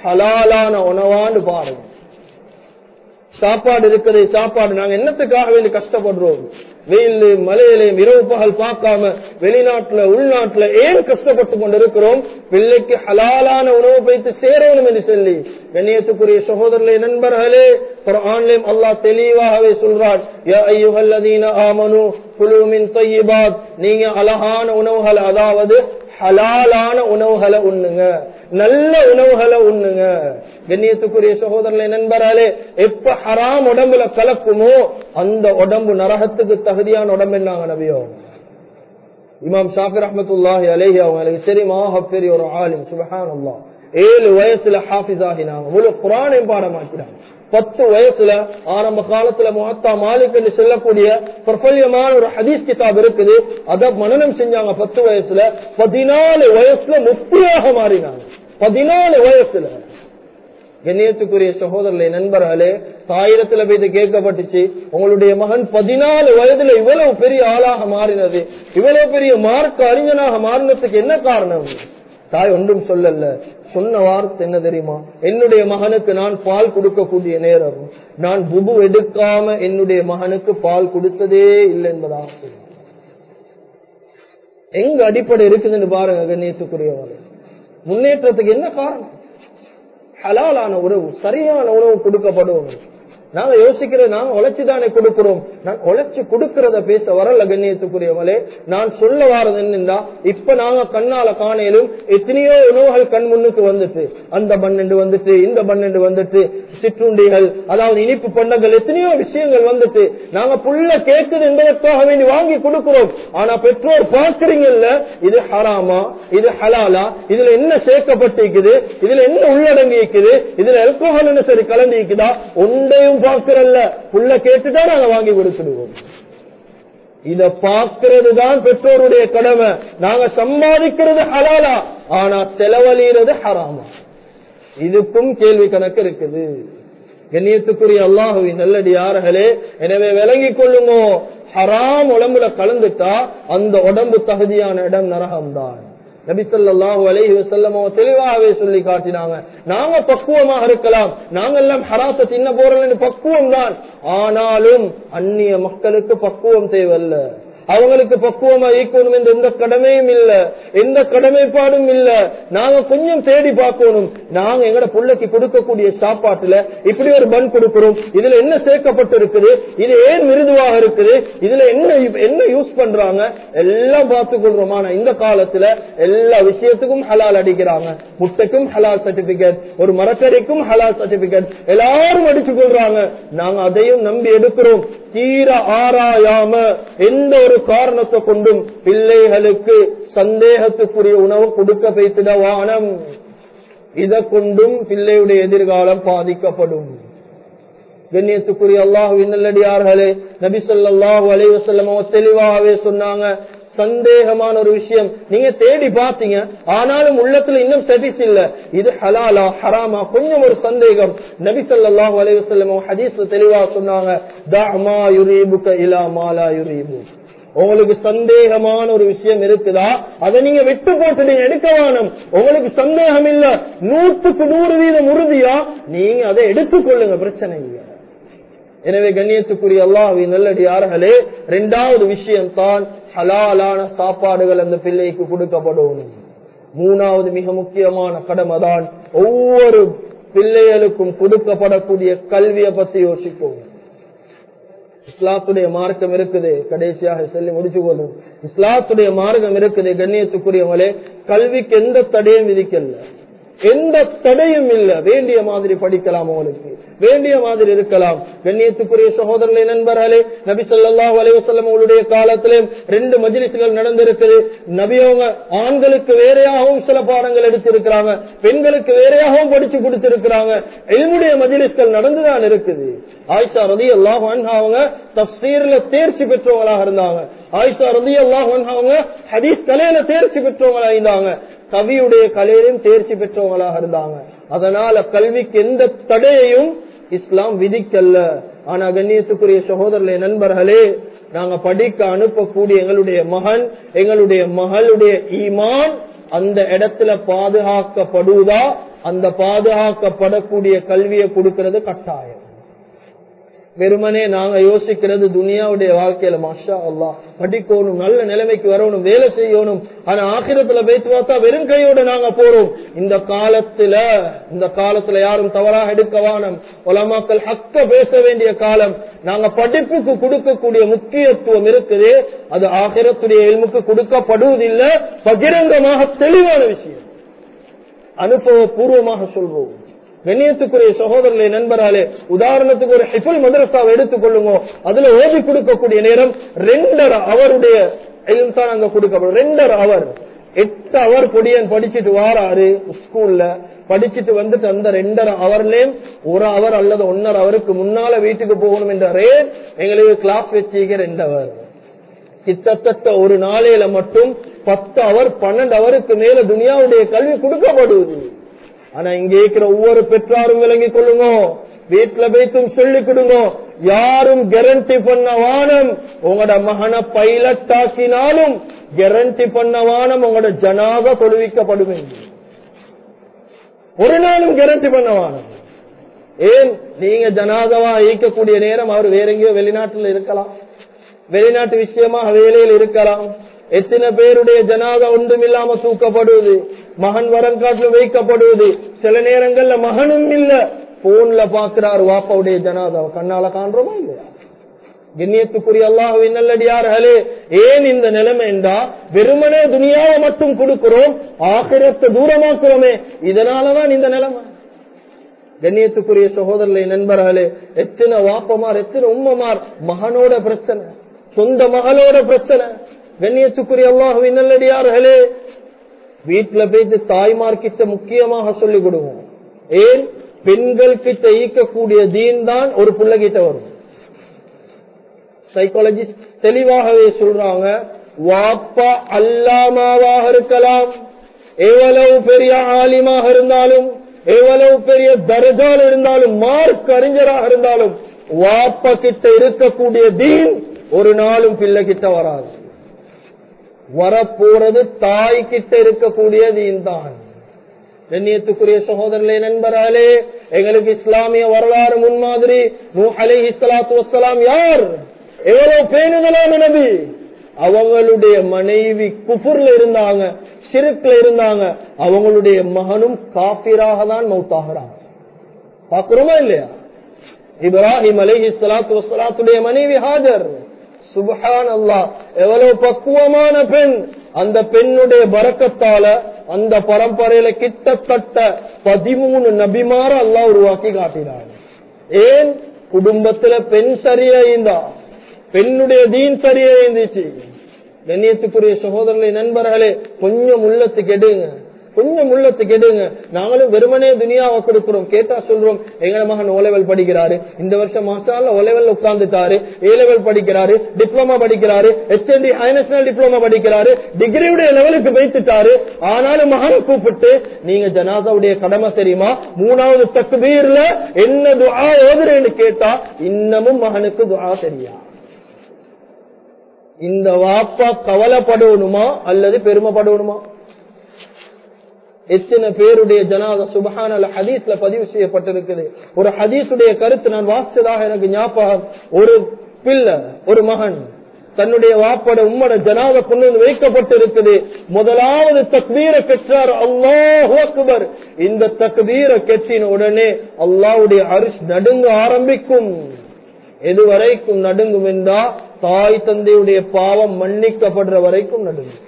Speaker 1: ஹலாலான உணவான்னு பாருங்க சாப்பாடு இருக்குது சாப்பாடு நாங்க என்னத்துக்காக வேண்டி கஷ்டப்படுறோம் வெயில் மலையிலையும் இரவு பகல் பார்க்காம வெளிநாட்டுல உள்நாட்டுல ஏன் கஷ்டப்பட்டு கொண்டு இருக்கிறோம் பிள்ளைக்கு ஹலாலான உணவு வைத்து சேரணும் என்று சொல்லி கண்ணியத்துக்குரிய சகோதரர்களே நண்பர்களே ஆன்லைன் அல்லாஹ் தெளிவாகவே சொல்றான் ஆமனு குழுமின் தொய்யிபாத் நீங்க அழகான உணவுகள் அதாவது ஹலாலான உணவுகளை உண்ணுங்க நல்ல உணவுகளை உண்ணுங்க கண்ணியத்துக்குரிய சகோதரர்களை நண்பராலே எப்ப ஹராம் உடம்புல கலக்குமோ அந்த உடம்பு நரகத்துக்கு தகுதியான உடம்பு என்னாங்க நபியோ இமாம் ஷாஃபி ரஹமத்துல்லாஹி அலேஹி அவங்களுக்கு தெரியுமா பெரிய ஒரு ஆலிம் சுபஹான் அல்லா ஏழு வயசுல ஹாஃபிஸ் ஆகினாங்க முழு குரானையும் பாடமாக்கிறாங்க பத்து வயசுல ஆரம்ப காலத்துல முகத்தா மாலிக் என்று சொல்லக்கூடிய பிரபல்யமான ஒரு ஹதீஸ் கிதாப் இருக்குது அத மனநம் செஞ்சாங்க பத்து வயசுல பதினாலு வயசுல முப்பியாக மாறினாங்க பதினாலு வயசுல கண்ணியத்துக்குரிய சகோதரர்களை நண்பர்களே தாயிரத்துல போய் இது கேட்கப்பட்டுச்சு உங்களுடைய மகன் பதினாலு வயதுல இவ்வளவு பெரிய ஆளாக மாறினது இவ்வளவு பெரிய மார்க்க அறிஞனாக மாறினதுக்கு என்ன காரணம் தாய் ஒன்றும் சொல்லல சொன்ன வார்த்தை என்ன தெரியுமா என்னுடைய மகனுக்கு நான் பால் கொடுக்கக்கூடிய நேரம் நான் புபு எடுக்காம என்னுடைய மகனுக்கு பால் கொடுத்ததே இல்லை என்பதாக எங்க அடிப்படை இருக்குதுன்னு பாருங்க கண்ணியத்துக்குரியவர் முன்னேற்றத்துக்கு என்ன காரணம் ஹலாலான உணவு சரியான உணவு கொடுக்கப்படும் நாங்க யோசிக்கிறது நாங்க உழைச்சுதானே கொடுக்கிறோம் நான் உழைச்சு கொடுக்கறத பேச வரல கண்ணியத்துக்குரியவளே நான் சொல்ல வாரது என்னன்னா இப்ப நாங்க கண்ணால காணையிலும் எத்தனையோ உணவுகள் கண் முன்னுக்கு வந்துட்டு அந்த பன்னெண்டு வந்துட்டு இந்த பன்னெண்டு வந்துட்டு சிற்றுண்டிகள் அதாவது இனிப்பு பண்டங்கள் எத்தனையோ விஷயங்கள் வந்துட்டு நாங்க புள்ள கேட்குது என்பதற்காக வேண்டி வாங்கி கொடுக்கிறோம் ஆனா பெற்றோர் பார்க்கறீங்கல்ல இது ஹராமா இது ஹலாலா இதுல என்ன சேர்க்கப்பட்டிருக்குது இதுல என்ன உள்ளடங்கி இருக்குது இதுல அல்கோஹால் என்ன சரி கலந்து இருக்குதா ஒன்றையும் பார்க்கிறல்ல புள்ள கேட்டுதான் நாங்க வாங்கி கொடுத்துடுவோம் இத பார்க்கிறது தான் பெற்றோருடைய கடமை நாங்க சம்பாதிக்கிறது ஹலாலா ஆனா செலவழிகிறது ஹராமா இதுக்கும் கேள்வி கணக்கு இருக்குது கண்ணியத்துக்குரிய அல்லாஹுவின் நல்லடியார்களே எனவே விளங்கிக் கொள்ளுமோ ஹராம் உடம்புல கலந்துட்டா அந்த உடம்பு தகுதியான இடம் நரகம்தான் நபிசல்லாஹு அலைஹி வசல்லமோ தெளிவாகவே சொல்லி காட்டினாங்க நாங்க பக்குவமாக இருக்கலாம் நாங்கெல்லாம் ஹராச தின்ன போறோம் பக்குவம் தான் ஆனாலும் அந்நிய மக்களுக்கு பக்குவம் தேவையில்ல அவங்களுக்கு பக்குவமா ஈக்கணும் என்ற எந்த கடமையும் இல்ல எந்த கடமைப்பாடும் இல்ல நாங்க கொஞ்சம் தேடி பார்க்கணும் நாங்க எங்கட பிள்ளைக்கு கொடுக்கக்கூடிய சாப்பாட்டுல இப்படி ஒரு பன் கொடுக்கிறோம் இதுல என்ன சேர்க்கப்பட்டு இருக்குது இது ஏன் மிருதுவாக இருக்குது இதுல என்ன என்ன யூஸ் பண்றாங்க எல்லாம் பார்த்து கொள்றோம் ஆனா இந்த காலத்துல எல்லா விஷயத்துக்கும் ஹலால் அடிக்கிறாங்க முட்டைக்கும் ஹலால் சர்டிபிகேட் ஒரு மரக்கறிக்கும் ஹலால் சர்டிபிகேட் எல்லாரும் அடிச்சு கொள்றாங்க நாங்க அதையும் நம்பி எடுக்கிறோம் தீர ஆராயாம எந்த ஒரு காரணத்தை கொண்டும் பிள்ளைகளுக்கு சந்தேகத்துக்குரிய உணவு கொடுக்க வைத்திட வானம் இதை கொண்டும் பிள்ளையுடைய எதிர்காலம் பாதிக்கப்படும் கண்ணியத்துக்குரிய அல்லாஹு நல்லடியார்களே நபி சொல்லாஹு அலைவசல்லமோ தெளிவாகவே சொன்னாங்க சந்தேகமான ஒரு விஷயம் நீங்க தேடி பாத்தீங்க ஆனாலும் உள்ளத்துல இன்னும் செட்டிஸ் இல்ல இது ஹலாலா ஹராமா கொஞ்சம் ஒரு சந்தேகம் நபி சொல்லாஹு அலைவசல்லமோ ஹதீஸ் தெளிவா சொன்னாங்க தாமா யுரீபுக்க இலா மாலா யுரீபு உங்களுக்கு சந்தேகமான ஒரு விஷயம் இருக்குதா அதை நீங்க விட்டு போட்டு நீங்க எடுக்க வேணும் உங்களுக்கு சந்தேகம் இல்ல நூற்றுக்கு நூறு வீதம் உறுதியா நீங்க அதை எடுத்துக்கொள்ளுங்க பிரச்சனை இல்லை எனவே கண்ணியத்துக்குரிய அல்லாஹி நல்லடியார்களே இரண்டாவது விஷயம் தான் ஹலாலான சாப்பாடுகள் அந்த பிள்ளைக்கு கொடுக்கப்படும் மூணாவது மிக முக்கியமான கடமை தான் ஒவ்வொரு பிள்ளைகளுக்கும் கொடுக்கப்படக்கூடிய கல்வியை பத்தி யோசிப்போம் இஸ்லாத்துடைய மார்க்கம் இருக்குது கடைசியாக சொல்லி முடிச்சு கொள்ளும் இஸ்லாத்துடைய மார்க்கம் இருக்குது கண்ணியத்துக்குரியவங்களே கல்விக்கு எந்த தடையும் விதிக்கல எந்த தடையும் இல்ல வேண்டிய மாதிரி படிக்கலாம் உங்களுக்கு வேண்டிய மாதிரி இருக்கலாம் கண்ணியத்துக்குரிய சகோதரர்களை நண்பர்களே நபி சொல்லாஹ் அலைவசல்லம் அவங்களுடைய காலத்திலும் ரெண்டு மஜிலிசுகள் நடந்திருக்குது நபியவங்க ஆண்களுக்கு வேறையாகவும் சில பாடங்கள் எடுத்திருக்கிறாங்க பெண்களுக்கு வேறையாகவும் படிச்சு கொடுத்திருக்கிறாங்க என்னுடைய மஜிலிஸ்கள் நடந்துதான் இருக்குது ஆயிஷா ரதி அல்லாஹ் அவங்க தப்சீர்ல தேர்ச்சி பெற்றவங்களாக இருந்தாங்க ஆயிஷா ரதி அல்லாஹ் அவங்க ஹதீஸ் கலையில தேர்ச்சி பெற்றவங்களா இருந்தாங்க கவியுடைய கலையிலும் தேர்ச்சி பெற்றவங்களாக இருந்தாங்க அதனால கல்விக்கு எந்த தடையையும் இஸ்லாம் விதிக்கல்ல ஆனா கண்ணியத்துக்குரிய சகோதரர்களே நண்பர்களே நாங்க படிக்க அனுப்பக்கூடிய எங்களுடைய மகன் எங்களுடைய மகளுடைய ஈமான் அந்த இடத்துல பாதுகாக்கப்படுவதா அந்த பாதுகாக்கப்படக்கூடிய கல்வியை கொடுக்கிறது கட்டாயம் வெறுமனே நாங்க யோசிக்கிறது துனியாவுடைய வாழ்க்கையில மாஷா அல்லா படிக்கணும் நல்ல நிலைமைக்கு வரணும் வேலை செய்யணும் ஆனா ஆக்கிரத்துல பேச்சு பார்த்தா வெறும் கையோட நாங்க போறோம் இந்த காலத்துல இந்த காலத்துல யாரும் தவறாக எடுக்க வானம் உலமாக்கள் ஹக்க பேச வேண்டிய காலம் நாங்க படிப்புக்கு கொடுக்கக்கூடிய முக்கியத்துவம் இருக்குது அது ஆகிரத்துடைய எல்முக்கு கொடுக்கப்படுவதில்லை பகிரங்கமாக தெளிவான விஷயம் அனுபவபூர்வமாக சொல்வோம் கண்ணியத்துக்குரிய சகோதரர்களை நண்பராலே உதாரணத்துக்கு ஒரு ஹிஃபுல் மதரசாவை எடுத்துக் கொள்ளுங்க அதுல ஓதி கொடுக்கக்கூடிய நேரம் ரெண்டரை அவருடைய தான் அங்க கொடுக்கப்படும் ரெண்டரை அவர் எட்டு அவர் பொடியன் படிச்சுட்டு வாராரு ஸ்கூல்ல படிச்சுட்டு வந்துட்டு அந்த ரெண்டரை அவர்லயும் ஒரு அவர் அல்லது ஒன்னரை அவருக்கு முன்னால வீட்டுக்கு போகணும் என்றே எங்களுக்கு கிளாஸ் வச்சுக்க ரெண்டு அவர் கிட்டத்தட்ட ஒரு நாளையில மட்டும் பத்து அவர் பன்னெண்டு அவருக்கு மேல துனியாவுடைய கல்வி கொடுக்கப்படுவது ஆனா இங்க இருக்கிற ஒவ்வொரு பெற்றாரும் விளங்கி கொள்ளுங்க வீட்டுல வைத்தும் சொல்லி கொடுங்க யாரும் கேரண்டி பண்ண வானம் உங்களோட மகனை பைலட் ஆக்கினாலும் கேரண்டி பண்ண வானம் உங்களோட ஜனாக தொழுவிக்கப்படும் ஒரு நாளும் கேரண்டி பண்ண வானம் ஏன் நீங்க ஜனாதவா ஈக்கக்கூடிய நேரம் அவர் வேற எங்கேயோ வெளிநாட்டுல இருக்கலாம் வெளிநாட்டு விஷயமாக வேலையில் இருக்கலாம் எத்தனை பேருடைய ஜனாதா ஒன்றும் இல்லாம தூக்கப்படுவது மகன் வரங்காட்டில் வைக்கப்படுவது சில நேரங்கள்ல மகனும் இல்ல போன்ல பாக்குறாரு வாப்பாவுடைய ஜனாதாவை கண்ணால காண்றோமா இல்லையா கண்ணியத்துக்குரிய அல்லாஹுவின் நல்லடியார்களே ஏன் இந்த நிலைமை என்றா வெறுமனே துனியாவை மட்டும் கொடுக்கிறோம் ஆக்கிரத்தை தூரமாக்குறோமே இதனாலதான் இந்த நிலைமை கண்ணியத்துக்குரிய சகோதரர்களை நண்பர்களே எத்தனை வாப்பமார் எத்தனை உம்மமார் மகனோட பிரச்சனை சொந்த மகளோட பிரச்சனை கண்ணியத்துக்குரிய அல்லாஹுவின் நல்லடியார்களே வீட்டுல போயிட்டு தாய்மார் கிட்ட முக்கியமாக சொல்லிக் கொடுவோம் ஏன் பெண்கள் கிட்ட ஈக்கக்கூடிய தீன் தான் ஒரு புள்ள கிட்ட வரும் சைக்காலஜிஸ்ட் தெளிவாகவே சொல்றாங்க வாப்பா அல்லாமாவாக இருக்கலாம் எவ்வளவு பெரிய ஆலிமாக இருந்தாலும் எவ்வளவு பெரிய தர்ஜால் இருந்தாலும் மார்க் அறிஞராக இருந்தாலும் வாப்பா கிட்ட இருக்கக்கூடிய தீன் ஒரு நாளும் பிள்ளை கிட்ட வராது வரப்போறது தாய் கிட்ட இருக்கக்கூடிய தீன் தான் கண்ணியத்துக்குரிய சகோதரர்களே நண்பராலே எங்களுக்கு இஸ்லாமிய வரலாறு முன்மாதிரி நூ அலை இஸ்லாத்து வசலாம் யார் எவ்வளவு பேணுதலான நபி அவங்களுடைய மனைவி குஃபுர்ல இருந்தாங்க சிறுக்குல இருந்தாங்க அவங்களுடைய மகனும் காபிராக தான் மௌத்தாகிறாங்க பாக்குறோமா இல்லையா இப்ராஹிம் அலைஹி சலாத்து வசலாத்துடைய மனைவி ஹாஜர் சுபஹான் அல்லா எவ்வளவு பக்குவமான பெண் அந்த பெண்ணுடைய பறக்கத்தால அந்த பரம்பரையில கிட்டத்தட்ட பதிமூணு நபிமார அல்லா உருவாக்கி காட்டினார் ஏன் குடும்பத்துல பெண் சரியா இருந்தா பெண்ணுடைய தீன் சரியா இருந்துச்சு கண்ணியத்துக்குரிய சகோதரர்களை நண்பர்களே கொஞ்சம் உள்ளத்துக்கு எடுங்க கொஞ்சம் உள்ளத்துக்கு எடுங்க நாங்களும் வெறுமனே துனியாவை கொடுக்கிறோம் கேட்டா சொல்றோம் எங்க மகன் ஓ லெவல் படிக்கிறாரு இந்த வருஷம் மாசால ஓ லெவல் உட்கார்ந்துட்டாரு ஏ லெவல் படிக்கிறாரு டிப்ளமா படிக்கிறாரு எஸ்என்டி ஹை நேஷனல் டிப்ளமா படிக்கிறாரு டிகிரியுடைய லெவலுக்கு வைத்துட்டாரு ஆனாலும் மகன் கூப்பிட்டு நீங்க ஜனாதாவுடைய கடமை தெரியுமா மூணாவது தக்குபீர்ல என்ன துஆ ஓதுறேன்னு கேட்டா இன்னமும் மகனுக்கு துஆ தெரியா இந்த வாப்பா கவலைப்படணுமா அல்லது பெருமைப்படணுமா எத்தனை பேருடைய ஜனாத சுபஹான ஹதீஸ்ல பதிவு செய்யப்பட்டிருக்குது ஒரு ஹதீஸுடைய கருத்து நான் வாசித்ததாக எனக்கு ஞாபகம் ஒரு பிள்ளை ஒரு மகன் தன்னுடைய வாப்பட உம்மட ஜனாத கொண்டு வந்து வைக்கப்பட்டிருக்குது முதலாவது தக்பீரை பெற்றார் அல்லாஹு அக்பர் இந்த தக்பீரை கெட்டின உடனே அல்லாவுடைய அரிசி நடுங்க ஆரம்பிக்கும் எது வரைக்கும் நடுங்கும் என்றா தாய் தந்தையுடைய பாவம் மன்னிக்கப்படுற வரைக்கும் நடுங்கும்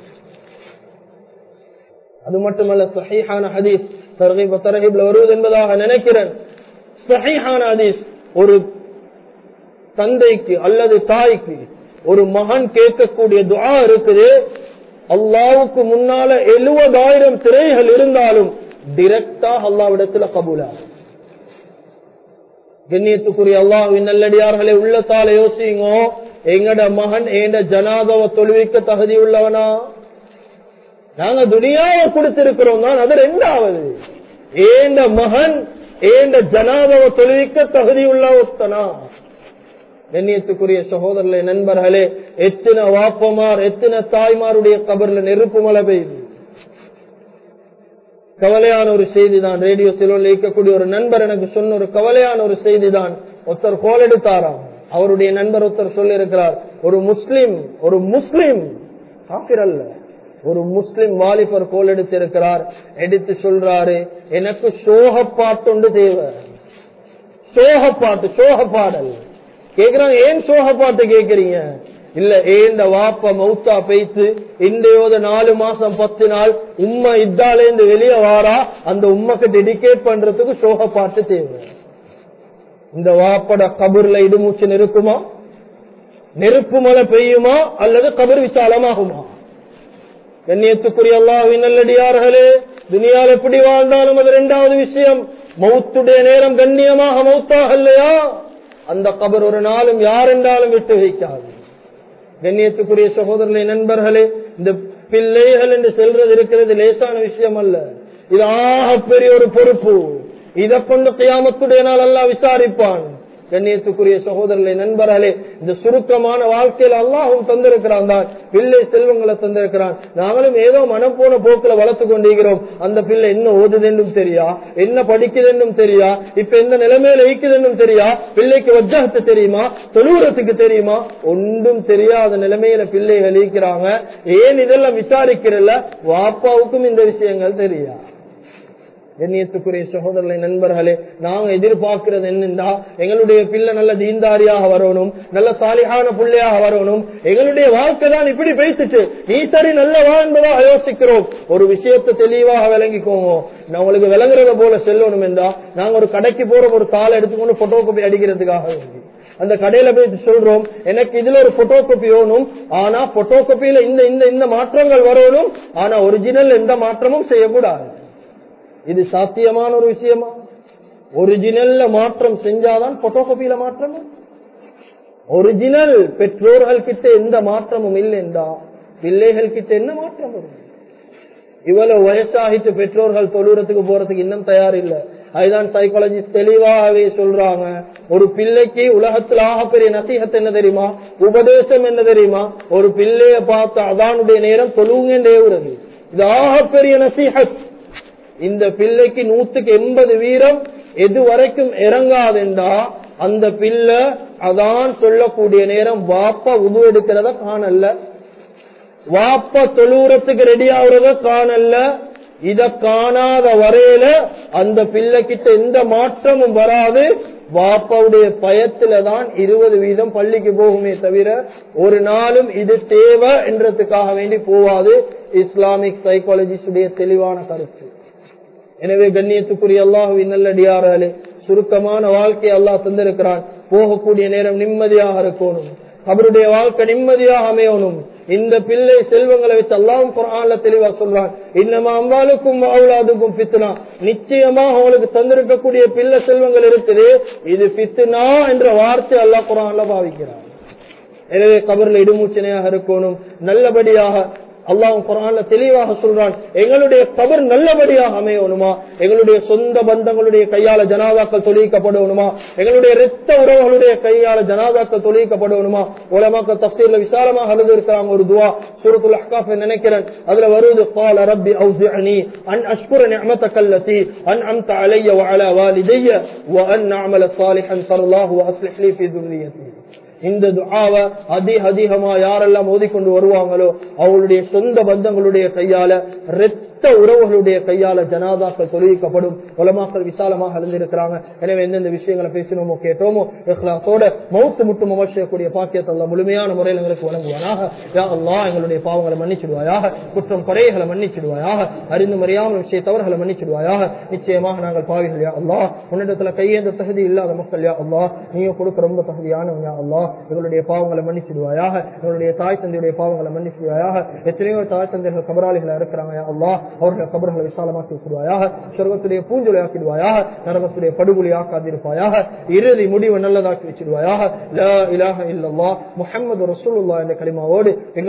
Speaker 1: அது மட்டுமல்ல சஹீஹான ஹதீஸ் தரகிப் தரகிப்ல வருவது என்பதாக நினைக்கிறேன் சஹீஹான ஹதீஸ் ஒரு தந்தைக்கு அல்லது தாய்க்கு ஒரு மகன் கேட்கக்கூடிய துஆ இருக்குது அல்லாவுக்கு முன்னால எழுபதாயிரம் திரைகள் இருந்தாலும் டிரெக்டா அல்லாவிடத்துல கபூலாகும் கண்ணியத்துக்குரிய அல்லாஹின் நல்லடியார்களை உள்ளத்தால யோசிங்க எங்கட மகன் ஏண்ட ஜனாதவ தொழுவிக்க தகுதி உள்ளவனா நாங்க துனியாவை கொடுத்திருக்கிறோம் தான் அது ரெண்டாவது ஏண்ட மகன் ஏண்ட ஜனாதவ தொழுவிக்க தகுதி உள்ள ஒத்தனா கண்ணியத்துக்குரிய சகோதரர்களே நண்பர்களே எத்தனை வாப்பமார் எத்தனை தாய்மாருடைய கபர்ல நெருப்பு மழை பெய்யுது கவலையான ஒரு செய்தி தான் ரேடியோ சிலோன்ல இருக்கக்கூடிய ஒரு நண்பர் எனக்கு சொன்ன ஒரு கவலையான ஒரு செய்தி தான் ஒருத்தர் கோல் எடுத்தாராம் அவருடைய நண்பர் ஒருத்தர் சொல்லி இருக்கிறார் ஒரு முஸ்லிம் ஒரு முஸ்லிம் காபிர் அல்ல ஒரு முஸ்லிம் வாலிபர் கோல் எடுத்து இருக்கிறார் எடுத்து சொல்றாரு எனக்கு சோக பாட்டு தேவை சோக பாட்டு சோக பாடல் கேக்குறாங்க ஏன் சோக பாட்டு கேக்குறீங்க இல்ல ஏந்த வாப்ப மௌத்தா பேய்த்து இன்றையோத நாலு மாசம் பத்து நாள் உம்மா இத்தாலேந்து வெளியே வாரா அந்த உம்மைக்கு டெடிகேட் பண்றதுக்கு சோக பாட்டு தேவை இந்த வாப்பட கபூர்ல இடுமூச்சு நெருக்குமா நெருப்பு மழை பெய்யுமா அல்லது கபர் விசாலமாகுமா கண்ணியத்துக்குரிய அல்லாஹின் நல்லடியார்களே துனியால் எப்படி வாழ்ந்தாலும் அது இரண்டாவது விஷயம் மௌத்துடைய நேரம் கண்ணியமாக மௌத்தாக இல்லையா அந்த கபர் ஒரு நாளும் யார் என்றாலும் விட்டு வைக்காது கண்ணியத்துக்குரிய சகோதரர்களே நண்பர்களே இந்த பிள்ளைகள் என்று செல்றது இருக்கிறது லேசான விஷயம் அல்ல இது ஆக பெரிய ஒரு பொறுப்பு இதை கொண்டு கியாமத்துடைய நாள் எல்லாம் விசாரிப்பான் கண்ணியத்துக்குரிய சகோதரர்களே நண்பர்களே இந்த சுருக்கமான வாழ்க்கையில் அல்லாஹும் தந்திருக்கிறான் தான் பிள்ளை செல்வங்களை தந்திருக்கிறான் நாங்களும் ஏதோ மனம் போன போக்குல வளர்த்து கொண்டிருக்கிறோம் அந்த பிள்ளை என்ன ஓதுதென்னும் தெரியா என்ன படிக்குதுன்னும் தெரியா இப்ப எந்த நிலைமையில ஈக்குதுன்னும் தெரியா பிள்ளைக்கு வஜ்ஜகத்து தெரியுமா தொழுவுறத்துக்கு தெரியுமா ஒன்றும் தெரியாத நிலைமையில பிள்ளைகள் ஈக்கிறாங்க ஏன் இதெல்லாம் விசாரிக்கிறல்ல வாப்பாவுக்கும் இந்த விஷயங்கள் தெரியா கண்ணியத்துக்குரிய சகோதரர்களை நண்பர்களே நாங்க எதிர்பார்க்கிறது என்னென்றா எங்களுடைய பிள்ளை நல்ல தீந்தாரியாக வரணும் நல்ல சாலிகான பிள்ளையாக வரணும் எங்களுடைய வாழ்க்கை தான் இப்படி பேசிட்டு நீ சரி நல்லவா என்பதாக யோசிக்கிறோம் ஒரு விஷயத்தை தெளிவாக விளங்கிக்கோங்க நான் உங்களுக்கு விளங்குறத போல செல்லணும் என்றா நாங்க ஒரு கடைக்கு போற ஒரு தாளை எடுத்துக்கொண்டு போட்டோ காப்பி அடிக்கிறதுக்காக வேண்டி அந்த கடையில போய் சொல்றோம் எனக்கு இதுல ஒரு போட்டோ காப்பி வேணும் ஆனா போட்டோ காப்பியில இந்த இந்த இந்த மாற்றங்கள் வரணும் ஆனா ஒரிஜினல் எந்த மாற்றமும் செய்யக்கூடாது இது சாத்தியமான ஒரு விஷயமா ஒரிஜினல்ல மாற்றம் செஞ்சாதான் போட்டோகாப்பியில மாற்றம் ஒரிஜினல் பெற்றோர்கள் கிட்ட எந்த மாற்றமும் இல்லைண்டா பிள்ளைகள் கிட்ட என்ன மாற்றம் வரும் இவ்வளவு வயசாகிட்டு பெற்றோர்கள் தொழுறதுக்கு போறதுக்கு இன்னும் தயார் இல்ல அதுதான் சைக்காலஜிஸ்ட் தெளிவாகவே சொல்றாங்க ஒரு பிள்ளைக்கு உலகத்தில் ஆகப்பெரிய நசீகத் என்ன தெரியுமா உபதேசம் என்ன தெரியுமா ஒரு பிள்ளைய பார்த்து அதானுடைய நேரம் தொழுவுங்கன்றே உறது இது ஆகப்பெரிய நசீகத் இந்த பிள்ளைக்கு நூத்துக்கு எண்பது வீரம் எது வரைக்கும் இறங்காதுண்டா அந்த பிள்ளை அதான் சொல்லக்கூடிய நேரம் வாப்பா உது எடுக்கிறத காணல வாப்பா தொழுவுறத்துக்கு ரெடி ஆகுறத காணல இத காணாத வரையில அந்த பிள்ளை கிட்ட எந்த மாற்றமும் வராது வாப்பாவுடைய பயத்துல தான் இருபது வீதம் பள்ளிக்கு போகுமே தவிர ஒரு நாளும் இது தேவை என்றதுக்காக வேண்டி போவாது இஸ்லாமிக் சைக்காலஜிஸ்டுடைய தெளிவான கருத்து எனவே கண்ணியத்துக்குரிய அல்லாஹுவின் நல்லடியார்களே சுருக்கமான வாழ்க்கையை அல்லாஹ் தந்திருக்கிறான் போகக்கூடிய நேரம் நிம்மதியாக இருக்கணும் அவருடைய வாழ்க்கை நிம்மதியாக அமையணும் இந்த பிள்ளை செல்வங்களை வச்சு அல்லாவும் குரான்ல தெளிவா சொல்றான் இன்னமா அம்பாளுக்கும் அவுலாதுக்கும் பித்னா நிச்சயமாக உங்களுக்கு தந்திருக்கக்கூடிய பிள்ளை செல்வங்கள் இருக்குது இது பித்னா என்ற வார்த்தை அல்லாஹ் குரான்ல பாவிக்கிறான் எனவே கபர்ல இடுமூச்சனையாக இருக்கணும் நல்லபடியாக அல்லாஹ் குரான்ல தெளிவாக சொல்றான் எங்களுடைய கபர் நல்லபடியாக அமையணுமா எங்களுடைய சொந்த பந்தங்களுடைய கையால ஜனாதாக்கள் தொழிக்கப்படணுமா எங்களுடைய இரத்த உறவுகளுடைய கையால ஜனாதாக்கள் தொழிக்கப்படணுமா உலமாக்க தப்சீர்ல விசாலமாக அழுது இருக்கிறாங்க ஒரு துவா சூரத்துல் அஹ்காஃப் நினைக்கிறேன் அதுல வருவது قال ربي اوزعني ان اشكر نعمتك التي انعمت علي وعلى والدي وان اعمل صالحا ترضاه واصلح لي في ذريتي இந்த துஆவை அதிக அதிகமா யாரெல்லாம் ஓதிக்கொண்டு வருவாங்களோ அவங்களுடைய சொந்த பந்தங்களுடைய கையால இரத்த உறவுகளுடைய கையால ஜனாதாக்கள் தொழுவிக்கப்படும் உலமாக்கள் விசாலமாக அழிந்திருக்கிறாங்க எனவே எந்தெந்த விஷயங்களை பேசினோமோ கேட்டோமோ இஹ்லாசோட மௌத்து முட்டும் அவசியக்கூடிய பாக்கியத்தை அல்ல முழுமையான முறையில் எங்களுக்கு வழங்குவானாக யா அல்லா எங்களுடைய பாவங்களை மன்னிச்சிடுவாயாக குற்றம் குறைகளை மன்னிச்சிடுவாயாக அறிந்து மறியாமல் விஷய தவறுகளை மன்னிச்சிடுவாயாக நிச்சயமாக நாங்கள் பாவிகள் யா அல்லா உன்னிடத்துல கையேந்த தகுதி இல்லாத மக்கள் யா அல்லா நீயும் கொடுக்க ரொம்ப தகுதியானவன் யா அல்லா எங்களுடைய பாவங்களை மன்னிச்சிடுவாயாக எங்களுடைய தாய் தந்தையுடைய பாவங்களை மன்னிச்சிடுவாயாக எத்தனையோ தாய் தந்தைகள் கபராளிகள் இருக்கிறாங்க அல்லா அவர்கள் கபர்களை விசாலமாக்கி விட்டுருவாயாக சொர்க்கத்துடைய பூஞ்சொலி ஆக்கிடுவாயாக நரகத்துடைய படுகொலி ஆக்காதிருப்பாயாக இறுதி முடிவு நல்லதாக்கி வச்சிடுவாயாக லா இலாஹ இல்லல்லா முஹம்மது ரசூலுல்லாஹ் என்ற கலிமாவோடு